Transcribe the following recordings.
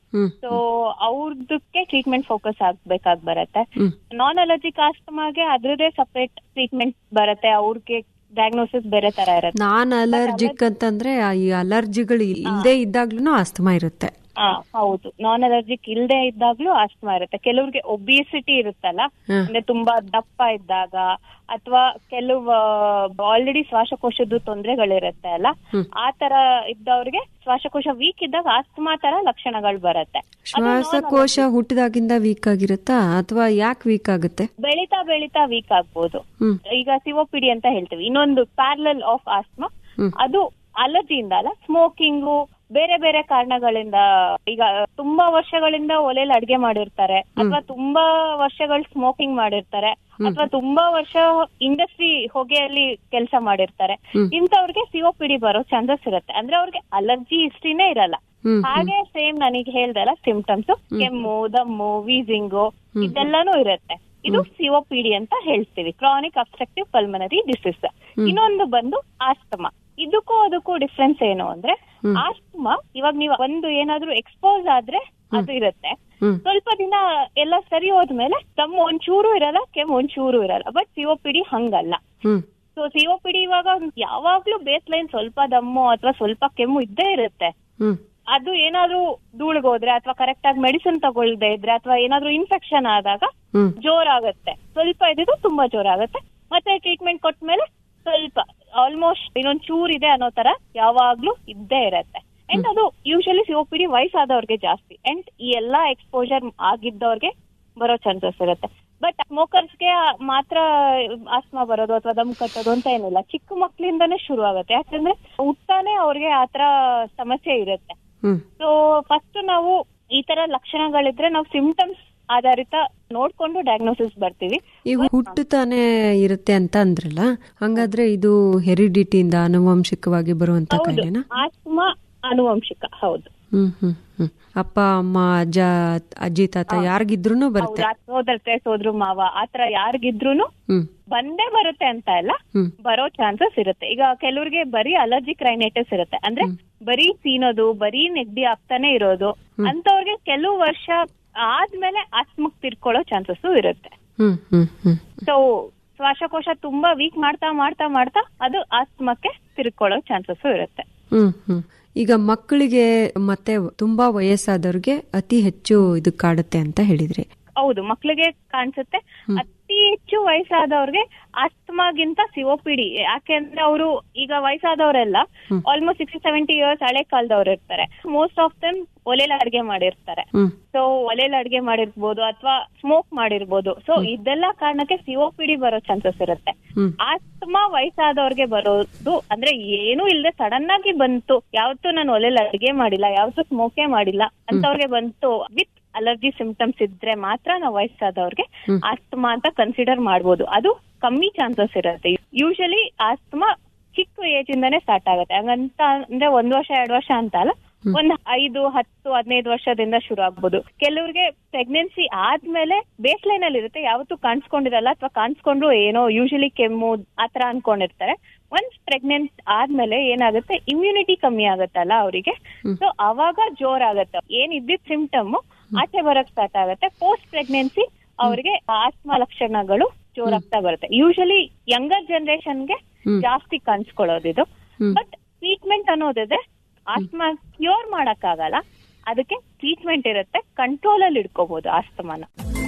ಹ್ಮ್ so ಅವ್ರದಕ್ಕೆ treatment focus ಆಗ್ಬೇಕಾಗ್ ಬರತ್ತೆ ಹ್ಮ್ ನಾನ್ ಅಲರ್ಜಿಕ್ ಆಸ್ತಮಾಗೆ ಅದ್ರದೇ ಸಪರೇಟ್ ಟ್ರೀಟ್ಮೆಂಟ್ ಬರತ್ತೆ ಅವ್ರಿಗೆ ಡಯಾಗ್ನೋಸಿಸ್ ಬೇರೆ ತರ ಇರತ್ತೆ ನಾನ್ ಅಲರ್ಜಿಕ್ ಅಂತಂದ್ರೆ ಆ ಈ ಅಲರ್ಜಿಗಳು ಇಲ್ಲದೆ ಇದ್ದಾಗ್ಲೂ ಆಸ್ತಮಾ ಇರುತ್ತೆ ಹಾ ಹೌದು ನಾನ್ ಅಲರ್ಜಿಕ್ ಇಲ್ದೇ ಇದ್ದಾಗ್ಲೂ ಆಸ್ತಮಾ ಇರುತ್ತೆ ಕೆಲವ್ರಿಗೆ ಒಬಿಸಿಟಿ ಇರುತ್ತಲ್ಲ ಹ್ಮ್. ಅಂದ್ರೆ ತುಂಬಾ ದಪ್ಪ ಇದ್ದಾಗ ಅಥವಾ ಕೆಲವು ಆಲ್ರೆಡಿ ಶ್ವಾಸಕೋಶದ ತೊಂದರೆಗಳಿರುತ್ತೆ ಅಲ್ಲ ಹ್ಮ್. ಆ ತರ ಇದ್ದವ್ರಿಗೆ ಶ್ವಾಸಕೋಶ ವೀಕ್ ಇದ್ದಾಗ ಆಸ್ತಮಾ ತರ ಲಕ್ಷಣಗಳು ಬರುತ್ತೆ ಅದು ಶ್ವಾಸಕೋಶ ಹುಟ್ಟಿದಾಗಿಂದ ವೀಕ್ ಆಗಿರುತ್ತಾ ಅಥವಾ ಯಾಕೆ ವೀಕ್ ಆಗುತ್ತೆ ಬೆಳಿತಾ ಬೆಳಿತಾ ವೀಕ್ ಆಗ್ಬೋದು ಹ್ಮ್ ಈಗ ಸಿಒಪಿಡಿ ಅಂತ ಹೇಳ್ತೀವಿ ಇನ್ನೊಂದು ಪ್ಯಾರಲಲ್ ಆಫ್ ಆಸ್ಮಾ ಹ್ಮ್. ಅದು ಅಲರ್ಜಿಯಿಂದ ಅಲ್ಲ ಸ್ಮೋಕಿಂಗು ಬೇರೆ ಬೇರೆ ಕಾರಣಗಳಿಂದ ಈಗ ತುಂಬಾ ವರ್ಷಗಳಿಂದ ಒಲೆಯಲ್ಲಿ ಅಡ್ಗೆ ಮಾಡಿರ್ತಾರೆ ಅಥವಾ ತುಂಬಾ ವರ್ಷಗಳು ಸ್ಮೋಕಿಂಗ್ ಮಾಡಿರ್ತಾರೆ ಅಥವಾ ತುಂಬಾ ವರ್ಷ ಇಂಡಸ್ಟ್ರಿ ಹೊಗೆಯಲ್ಲಿ ಕೆಲಸ ಮಾಡಿರ್ತಾರೆ ಹ್ಮ್. ಇಂಥವ್ರಿಗೆ ಸಿಒಪಿಡಿ ಬರೋ ಚಾನ್ಸಸ್ ಇರುತ್ತೆ ಅಂದ್ರೆ ಅವ್ರಿಗೆ ಅಲರ್ಜಿ ಹಿಸ್ಟ್ರಿನೇ ಇರಲ್ಲ ಹ್ಮ್ ಹಾಗೆ ಸೇಮ್ ನನಗೆ ಹೇಳ್ದಲ್ಲ ಸಿಂಪ್ಟಮ್ಸ್ ಕೆಮ್ಮು ದಮ್ಮು ವೀಸಿಂಗು ಇದೆಲ್ಲಾನು ಇರುತ್ತೆ ಇದು ಸಿಒಪಿಡಿ ಅಂತ ಹೇಳ್ತೀವಿ ಕ್ರಾನಿಕ್ ಅಬ್ಸ್ಟ್ರಕ್ಟಿವ್ ಪಲ್ಮನರಿ ಡಿಸೀಸ್ ಇನ್ನೊಂದು ಬಂದು ಆಸ್ತಮಾ ಇದಕ್ಕೂ ಅದಕ್ಕೂ ಡಿಫ್ರೆನ್ಸ್ ಏನು ಅಂದ್ರೆ ಆಸ್ತಮಾ ಇವಾಗ ನೀವು ಒಂದು ಏನಾದ್ರೂ ಎಕ್ಸ್ಪೋಸ್ ಆದ್ರೆ ಅದು ಇರುತ್ತೆ ಹ್ಮ್ ಸ್ವಲ್ಪ ದಿನ ಎಲ್ಲ ಸರಿ ಹೋದ್ಮೇಲೆ ದಮ್ಮು ಒಂಚೂರು ಇರಲ್ಲ ಕೆಮ್ಮು ಒಂಚೂರು ಇರಲ್ಲ ಬಟ್ ಸಿಒಪಿಡಿ ಹಂಗಲ್ಲ ಹ್ಮ್ ಸೊ ಸಿಒಪಿಡಿ ಇವಾಗ ಯಾವಾಗ್ಲೂ ಬೇಸ್ ಲೈನ್ ಸ್ವಲ್ಪ ದಮ್ಮು ಅಥವಾ ಸ್ವಲ್ಪ ಕೆಮ್ಮು ಇದ್ದೇ ಇರುತ್ತೆ ಹ್ಮ್ ಅದು ಏನಾದ್ರೂ ಧೂಳ್ಗೋದ್ರೆ ಅಥವಾ ಕರೆಕ್ಟ್ ಆಗಿ ಮೆಡಿಸಿನ್ ತಗೊಳ್ದೆ ಇದ್ರೆ ಅಥವಾ ಏನಾದ್ರೂ ಇನ್ಫೆಕ್ಷನ್ ಆದಾಗ ಹ್ಮ್ ಜೋರಾಗತ್ತೆ ಸ್ವಲ್ಪ ಇದ್ದಿದ್ದು ತುಂಬಾ ಜೋರಾಗತ್ತೆ ಮತ್ತೆ ಟ್ರೀಟ್ಮೆಂಟ್ ಕೊಟ್ಮೇಲೆ ಸ್ವಲ್ಪ ಆಲ್ಮೋಸ್ಟ್ ಇನ್ನೊಂದ್ ಚೂರ್ ಇದೆ ಅನ್ನೋ ತರ ಯಾವಾಗ್ಲೂ ಇದ್ದೇ ಇರತ್ತೆ ಅಂಡ್ ಅದು ಯೂಶಲಿ ಸಿಒಪಿಡಿ ವಯಸ್ಸಾದವ್ರಿಗೆ ಜಾಸ್ತಿ ಅಂಡ್ ಈ ಎಲ್ಲಾ ಎಕ್ಸ್ಪೋಜರ್ ಆಗಿದ್ದವ್ರಿಗೆ ಬರೋ ಚಾನ್ಸಸ್ ಇರುತ್ತೆ ಬಟ್ ಸ್ಮೋಕರ್ಸ್ಗೆ ಮಾತ್ರ ಆಸ್ಮಾ ಬರೋದು ಅಥವಾ ದಮ್ ಕಟ್ಟೋದು ಅಂತ ಏನಿಲ್ಲ ಚಿಕ್ಕ ಮಕ್ಳಿಂದಾನೇ ಶುರು ಆಗುತ್ತೆ ಯಾಕಂದ್ರೆ ಹುಟ್ಟಾನೆ ಅವ್ರಿಗೆ ಆತರ ಸಮಸ್ಯೆ ಇರುತ್ತೆ ಹ್ಮ್ ಸೊ ಫಸ್ಟ್ ನಾವು ಈ ತರ ಲಕ್ಷಣಗಳಿದ್ರೆ ನಾವು ಸಿಂಪ್ಟಮ್ಸ್ ಆಧಾರಿತ ನೋಡ್ಕೊಂಡು ಡಯಾಗ್ನೋಸಿಸ್ ಬರ್ತೀವಿ ಈಗ ಹುಟ್ಟುತ್ತಾನೆ ಇರುತ್ತೆ ಅಂತ ಅಂದ್ರಲ್ಲ ಹಂಗಾದ್ರೆ ಇದು ಹೆರಿಡಿಟಿಯಿಂದ ಆನುವಂಶಿಕವಾಗಿ ಬರುವಂತ ಹೌದು ಕಾಯಿಲೆನಾ ಆಸ್ತಮಾ ಆನುವಂಶಿಕ ಹೌದು ಹ್ಮ್ ಹ್ಮ್ ಹ್ಮ್ ಅಪ್ಪ ಅಮ್ಮ ಅಜ್ಜ ಅಜ್ಜಿ ತಾತ ಯಾರಿಗಿದ್ರೂನು ಬರುತ್ತೆ ಹೌದು ಸೋದರತೆ ಸೋದ್ರು ಮಾವ ಆತರ ಯಾರಿಗಿದ್ರೂನು ಹ್ಮ್ ಬಂದೇ ಬರುತ್ತೆ ಅಂತ ಇಲ್ಲ ಹ್ಮ್ ಬರೋ ಚಾನ್ಸಸ್ ಇರುತ್ತೆ ಈಗ ಕೆಲವ್ರಿಗೆ ಬರೀ ಅಲರ್ಜಿಕ್ ರೈನೈಟಿಸ್ ಇರುತ್ತೆ ಅಂದ್ರೆ ಬರೀ ಸೀನೋದು ಬರೀ ನೆಗಡಿ ಆಗ್ತಾನೆ ಇರೋದು ಅಂತವ್ರಿಗೆ ಕೆಲವು ವರ್ಷ ಆದ್ಮೇಲೆ ಆಸ್ಮಕ್ ತಿರ್ಕೊಳ್ಳೋ ಚಾನ್ಸಸ್ ಇರುತ್ತೆ ಹ್ಮ್ ಹ್ಮ್ ಹ್ಮ್ ಸೊ ಶ್ವಾಸಕೋಶ ತುಂಬಾ ವೀಕ್ ಮಾಡ್ತಾ ಮಾಡ್ತಾ ಮಾಡ್ತಾ ಅದು ಆಸ್ತಮಕ್ಕೆ ತಿರ್ಕೊಳ್ಳೋ ಚಾನ್ಸಸ್ ಇರುತ್ತೆ ಹ್ಮ್ ಹ್ಮ್ ಈಗ ಮಕ್ಕಳಿಗೆ ಮತ್ತೆ ತುಂಬಾ ವಯಸ್ಸಾದವ್ರಿಗೆ ಅತಿ ಹೆಚ್ಚು ಇದು ಕಾಡುತ್ತೆ ಅಂತ ಹೇಳಿದ್ರಿ ಹೌದು ಮಕ್ಳಿಗೆ ಕಾಣಿಸುತ್ತೆ ಅತಿ ಹೆಚ್ಚು ವಯಸ್ಸಾದವ್ರಿಗೆ ಆಸ್ತಮಾಗಿಂತ ಸಿಒಪಿಡಿ ಯಾಕೆಂದ್ರೆ ಅವರು ಈಗ ವಯಸ್ಸಾದವರೆಲ್ಲ ಆಲ್ಮೋಸ್ಟ್ ಸಿಕ್ಸ್ಟಿ ಸೆವೆಂಟಿ ಇಯರ್ಸ್ ಹಳೆ ಕಾಲದವ್ರು ಇರ್ತಾರೆ ಮೋಸ್ಟ್ ಆಫ್ ದಮ್ ಒಲೆಯಲ್ಲಿ ಅಡ್ಗೆ ಮಾಡಿರ್ತಾರೆ ಹ್ಮ್ ಸೊ ಒಲೆಯಲ್ಲಿ ಅಡ್ಗೆ ಮಾಡಿರ್ಬೋದು ಅಥವಾ ಸ್ಮೋಕ್ ಮಾಡಿರ್ಬೋದು ಸೊ ಇದೆಲ್ಲ ಕಾರಣಕ್ಕೆ ಸಿಒಪಿಡಿ ಬರೋ ಚಾನ್ಸಸ್ ಇರುತ್ತೆ ಹ್ಮ್ ಆಸ್ತಮಾ ವಯಸ್ಸಾದವ್ರಿಗೆ ಬರೋದು ಅಂದ್ರೆ ಏನು ಇಲ್ಲದೆ ಸಡನ್ ಆಗಿ ಬಂತು ಯಾವತ್ತೂ ನಾನು ಒಲೆಯಲ್ಲಿ ಅಡ್ಗೆ ಮಾಡಿಲ್ಲ ಯಾವತ್ತೂ ಸ್ಮೋಕೇ ಮಾಡಿಲ್ಲ ಅಂತವ್ರಿಗೆ ಬಂತು ವಿತ್ ಅಲರ್ಜಿ ಸಿಂಪ್ಟಮ್ಸ್ ಇದ್ರೆ ಮಾತ್ರ ನಾವು ವಯಸ್ಸಾದವ್ರಿಗೆ ಆಸ್ತಮಾ ಅಂತ ಕನ್ಸಿಡರ್ ಮಾಡ್ಬೋದು ಅದು ಕಮ್ಮಿ ಚಾನ್ಸಸ್ ಇರುತ್ತೆ ಯೂಶಲಿ ಆಸ್ತಮಾ ಚಿಕ್ಕ ಏಜ್ ಇಂದಾನೇ ಸ್ಟಾರ್ಟ್ ಆಗುತ್ತೆ ಹಂಗಂತ ಅಂದ್ರೆ ಒಂದ್ ವರ್ಷ ಎರಡ್ ವರ್ಷ ಅಂತ ಅಲ್ಲ ಒಂದ್ ಐದು ಹತ್ತು ಹದಿನೈದು ವರ್ಷದಿಂದ ಶುರು ಆಗ್ಬೋದು ಕೆಲವ್ರಿಗೆ ಪ್ರೆಗ್ನೆನ್ಸಿ ಆದ್ಮೇಲೆ ಬೇಸ್ ಲೈನ್ ಅಲ್ಲಿ ಇರುತ್ತೆ ಯಾವತ್ತೂ ಕಾಣಿಸ್ಕೊಂಡಿರಲ್ಲ ಅಥವಾ ಕಾಣಿಸ್ಕೊಂಡ್ರು ಏನೋ ಯೂಶಲಿ ಕೆಮ್ಮು ಆತರ ಅನ್ಕೊಂಡಿರ್ತಾರೆ ಒನ್ಸ್ ಪ್ರೆಗ್ನೆಂಟ್ ಆದ್ಮೇಲೆ ಏನಾಗುತ್ತೆ ಇಮ್ಯುನಿಟಿ ಕಮ್ಮಿ ಆಗುತ್ತಲ್ಲ ಅವರಿಗೆ ಸೊ ಅವಾಗ ಜೋರಾಗತ್ತೆ ಏನ್ ಇದ್ದಿದ್ ಸಿಂಪ್ಟಮ್ ಆಚೆ ಬರಕ್ ಸ್ಟಾರ್ಟ್ ಆಗುತ್ತೆ ಪೋಸ್ಟ್ ಪ್ರೆಗ್ನೆನ್ಸಿ ಅವರಿಗೆ ಆಸ್ಮಾ ಲಕ್ಷಣಗಳು ಜೋರಾಗ್ತಾ ಬರುತ್ತೆ ಯೂಶಲಿ ಯಂಗರ್ ಜನರೇಷನ್ಗೆ ಜಾಸ್ತಿ ಕಾಣಿಸ್ಕೊಳ್ಳೋದು ಇದು ಬಟ್ ಟ್ರೀಟ್ಮೆಂಟ್ ಅನ್ನೋದಿದೆ ಆಸ್ಮಾ ಕ್ಯೂರ್ ಮಾಡಕ್ಕಾಗಲ್ಲ ಅದಕ್ಕೆ ಟ್ರೀಟ್ಮೆಂಟ್ ಇರುತ್ತೆ ಕಂಟ್ರೋಲ್ ಅಲ್ಲಿ ಇಟ್ಕೋಬಹುದು ಆಸ್ತಮಾನ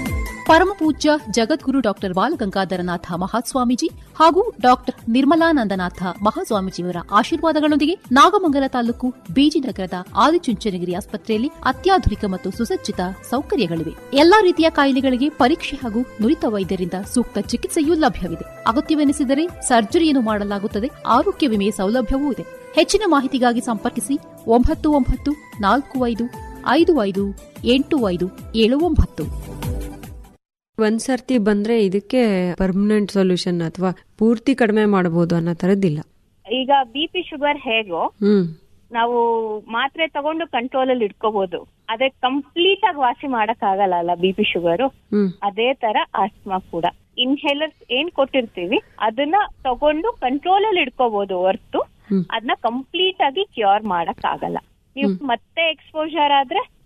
ಪರಮಪೂಜ್ಯ ಜಗದ್ಗುರು ಡಾಕ್ಟರ್ ಬಾಲಗಂಗಾಧರನಾಥ ಮಹಾಸ್ವಾಮೀಜಿ ಹಾಗೂ ಡಾಕ್ಟರ್ ನಿರ್ಮಲಾನಂದನಾಥ ಮಹಾಸ್ವಾಮೀಜಿಯವರ ಆಶೀರ್ವಾದಗಳೊಂದಿಗೆ ನಾಗಮಂಗಲ ತಾಲೂಕು ಬೀಜಿನಗರದ ಆದಿಚುಂಚನಗಿರಿ ಆಸ್ಪತ್ರೆಯಲ್ಲಿ ಅತ್ಯಾಧುನಿಕ ಮತ್ತು ಸುಸಜ್ಜಿತ ಸೌಕರ್ಯಗಳಿವೆ ಎಲ್ಲಾ ರೀತಿಯ ಕಾಯಿಲೆಗಳಿಗೆ ಪರೀಕ್ಷೆ ಹಾಗೂ ನುರಿತ ವೈದ್ಯರಿಂದ ಸೂಕ್ತ ಚಿಕಿತ್ಸೆಯೂ ಲಭ್ಯವಿದೆ ಅಗತ್ಯವೆನಿಸಿದರೆ ಸರ್ಜರಿಯನ್ನು ಮಾಡಲಾಗುತ್ತದೆ ಆರೋಗ್ಯ ವಿಮೆ ಸೌಲಭ್ಯವೂ ಇದೆ ಹೆಚ್ಚಿನ ಮಾಹಿತಿಗಾಗಿ ಸಂಪರ್ಕಿಸಿ ಒಂಬತ್ತು ಒಂಬತ್ತು ನಾಲ್ಕು ಐದು ಐದು ಐದು ಎಂಟು ಐದು ಏಳು ಒಂಬತ್ತು ಒಂದ್ಸರ್ತಿ ಬಂದ್ರೆ ಇದಕ್ಕೆ ಪರ್ಮನೆಂಟ್ ಸೊಲ್ಯೂಷನ್ ಅಥವಾ ಪೂರ್ತಿ ಕಡಿಮೆ ಮಾಡಬಹುದು ಅನ್ನೋ ತರದ್ದಿಲ್ಲ ಈಗ ಬಿ ಪಿ ಶುಗರ್ ಹೇಗೋ ಹ್ಮ್ ನಾವು ಮಾತ್ರೆ ತಗೊಂಡು ಕಂಟ್ರೋಲ್ ಅಲ್ಲಿ ಇಟ್ಕೋಬಹುದು ಅದೇ ಕಂಪ್ಲೀಟ್ ಆಗಿ ವಾಸಿ ಮಾಡಕ್ ಆಗಲ್ಲ ಅಲ್ಲ ಬಿ ಪಿ ಶುಗರ್ ಹ್ಮ್ ಅದೇ ತರ ಆಸ್ಮಾ ಕೂಡ ಇನ್ಹೇಲರ್ಸ್ ಏನ್ ಕೊಟ್ಟಿರ್ತೀವಿ ಅದನ್ನ ತಗೊಂಡು ಕಂಟ್ರೋಲ್ ಅಲ್ಲಿ ಇಟ್ಕೋಬಹುದು ಹೊರ್ತು ಹ್ಮ್. ಅದನ್ನ ಕಂಪ್ಲೀಟ್ ಆಗಿ ಕ್ಯೂರ್ ಮಾಡಕ್ ಆಗಲ್ಲ ನೀವು ಮತ್ತೆ ಎಕ್ಸ್ಪೋಜರ್ ಆದ್ರೆ